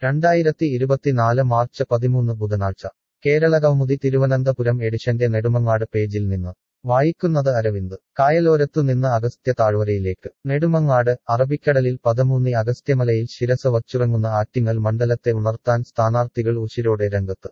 രണ്ടായിരത്തി ഇരുപത്തിനാല് മാർച്ച് പതിമൂന്ന് ബുധനാഴ്ച കേരള കൗമുദി തിരുവനന്തപുരം എഡിഷന്റെ നെടുമങ്ങാട് പേജിൽ നിന്ന് വായിക്കുന്നത് അരവിന്ദ് കായലോരത്തു നിന്ന് അഗസ്ത്യ താഴ്വരയിലേക്ക് നെടുമങ്ങാട് അറബിക്കടലിൽ പതമൂന്നി അഗസ്ത്യമലയിൽ ശിരസ വച്ചുറങ്ങുന്ന ആറ്റിങ്ങൽ മണ്ഡലത്തെ ഉണർത്താൻ സ്ഥാനാർത്ഥികൾ ഉശിരോടെ രംഗത്ത്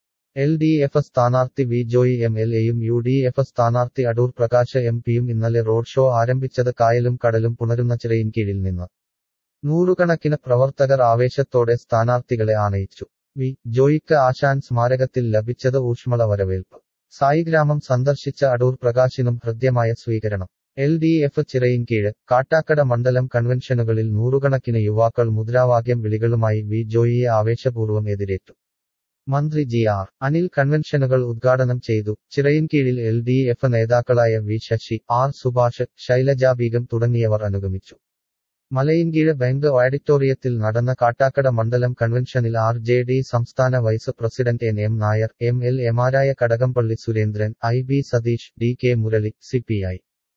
എൽ ഡി എഫ് സ്ഥാനാർത്ഥി വി ജോയി എം എൽ എയും യു ഡി എഫ് സ്ഥാനാർത്ഥി അടൂർ പ്രകാശ് എം പിയും ഇന്നലെ റോഡ് ഷോ ആരംഭിച്ചത് കായലും കടലും പുണരുന്ന ചിറയിൻ കീഴിൽ നിന്ന് നൂറുകണക്കിന് പ്രവർത്തകർ ആവേശത്തോടെ സ്ഥാനാർത്ഥികളെ ആനയിച്ചു വി ജോയിക്ക് ആശാൻ സ്മാരകത്തിൽ ലഭിച്ചത് ഊഷ്മള വരവേൽപ്പ് സായിഗ്രാമം സന്ദർശിച്ച അടൂർ പ്രകാശിനും ഹൃദ്യമായ സ്വീകരണം L D F Chirayinkeezhu Kattakada മണ്ഡലം കൺവെൻഷനുകളിൽ നൂറുകണക്കിന് യുവാക്കൾ മുദ്രാവാക്യം വിളികളുമായി വി ജോയിയെ ആവേശപൂർവ്വം എതിരേറ്റു മന്ത്രി ജി ആർ അനിൽ കൺവെൻഷനുകൾ ഉദ്ഘാടനം ചെയ്തു ചിറയിൻകീഴിൽ എൽ ഡി എഫ് നേതാക്കളായ വി ശശി ആർ സുഭാഷ് ശൈലജ ബീഗം തുടങ്ങിയവർ അനുഗമിച്ചു മലയിൻകീഴ് ബാങ്ക് ഓഡിറ്റോറിയത്തിൽ നടന്ന കാട്ടാക്കട മണ്ഡലം കൺവെൻഷനിൽ ആർ ജെ ഡി സംസ്ഥാന vice president N M Nair M L എമാരായ Kadakampally Surendran I B Satheesh D K Murali C P I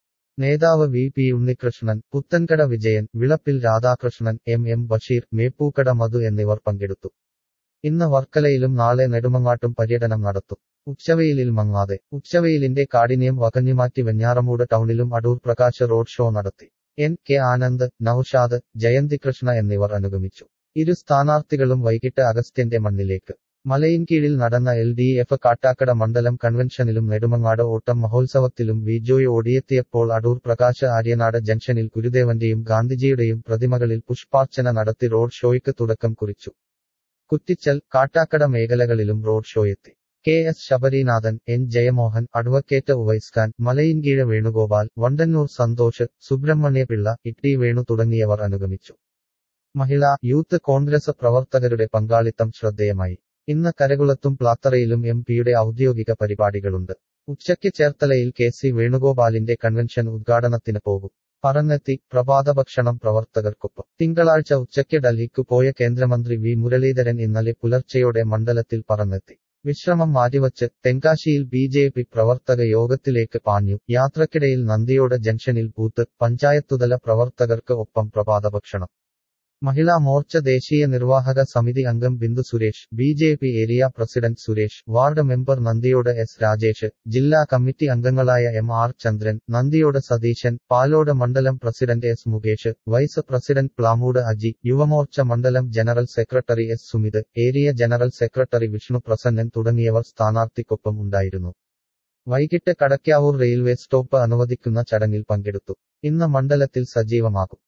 നേതാവ് V P Unnikrishnan Puthenkada Vijayan Vilappil Radhakrishnan M M Basheer Meppookada Madhu എന്നിവർ പങ്കെടുത്തു ഇന്ന് വർക്കലയിലും നാളെ നെടുമങ്ങാട്ടും പര്യടനം നടത്തും ഉച്ചവെയിലിൽ മങ്ങാതെ ഉച്ചവെയിലിന്റെ കാഠിന്യം വകഞ്ഞുമാറ്റി വെഞ്ഞാറമൂട് ടൗണിലും അടൂർ പ്രകാശ് റോഡ് ഷോ നടത്തി എൻ കെ ആനന്ദ് നൌഷാദ് ജയന്തികൃഷ്ണ എന്നിവർ അനുഗമിച്ചു ഇരു സ്ഥാനാർത്ഥികളും വൈകിട്ട് അഗസ്ത്യന്റെ മണ്ണിലേക്ക് മലയിൻകീഴിൽ നടന്ന എൽ ഡി എഫ് കാട്ടാക്കട മണ്ഡലം കൺവെൻഷനിലും നെടുമങ്ങാട് ഓട്ടം മഹോത്സവത്തിലും വിജോയ് ഓടിയെത്തിയപ്പോൾ അടൂർ പ്രകാശ് ആര്യനാട് ജംഗ്ഷനിൽ ഗുരുദേവന്റെയും ഗാന്ധിജിയുടെയും പ്രതിമകളിൽ പുഷ്പാർച്ചന നടത്തി റോഡ് ഷോയ്ക്ക് തുടക്കം കുറിച്ചു കുറ്റിച്ചൽ കാട്ടാക്കട മേഖലകളിലും റോഡ് ഷോയെത്തി K S Sabarinathan N Jayamohan advocate Uvaiskhan Malayinkeezhu Venugopal Vandannoor Santhosh Subrahmanyapillai Itti Venu തുടങ്ങിയവർ അനുഗമിച്ചു മഹിളാ യൂത്ത് കോൺഗ്രസ് പ്രവർത്തകരുടെ പങ്കാളിത്തം ശ്രദ്ധേയമായി ഇന്ന് കരകുളത്തും പ്ലാത്തറയിലും എം പിയുടെ ഔദ്യോഗിക പരിപാടികളുണ്ട് ഉച്ചയ്ക്ക് ചേർത്തലയിൽ കെ സി വേണുഗോപാലിന്റെ കൺവെൻഷൻ ഉദ്ഘാടനത്തിന് പോകും പറന്നെത്തി പ്രഭാതഭക്ഷണം പ്രവർത്തകർക്കൊപ്പം തിങ്കളാഴ്ച ഉച്ചയ്ക്ക് ഡൽഹിക്കു പോയ കേന്ദ്രമന്ത്രി വി മുരളീധരൻ ഇന്നലെ പുലർച്ചെയോടെ മണ്ഡലത്തിൽ പറന്നെത്തി വിശ്രമം മാറ്റിവച്ച് തെങ്കാശിയിൽ ബി ജെ പി പ്രവർത്തക യോഗത്തിലേക്ക് പാഞ്ഞു യാത്രക്കിടയിൽ നന്ദിയോട് ജംഗ്ഷനിൽ ബൂത്ത് പഞ്ചായത്തുതല പ്രവർത്തകർക്ക് ഒപ്പം പ്രഭാതഭക്ഷണം മഹിളാ മോർച്ച ദേശീയ നിർവാഹക സമിതി അംഗം Bindu Suresh B J P area president Suresh ward member Nandiyode S Rajesh ജില്ലാ കമ്മിറ്റി അംഗങ്ങളായ എം ആർ ചന്ദ്രൻ നന്ദിയോട് സതീശൻ പാലോട് മണ്ഡലം president S Mukesh vice president Plamoodu Aji Yuva Morcha മണ്ഡലം general secretary S Sumith area general secretary Vishnu Prasannan തുടങ്ങിയവർ സ്ഥാനാർത്ഥിക്കൊപ്പം ഉണ്ടായിരുന്നു വൈകിട്ട് കടക്കാവൂർ റെയിൽവേ സ്റ്റോപ്പ് അനുവദിക്കുന്ന ചടങ്ങിൽ പങ്കെടുത്തു ഇന്ന് മണ്ഡലത്തിൽ സജീവമാകും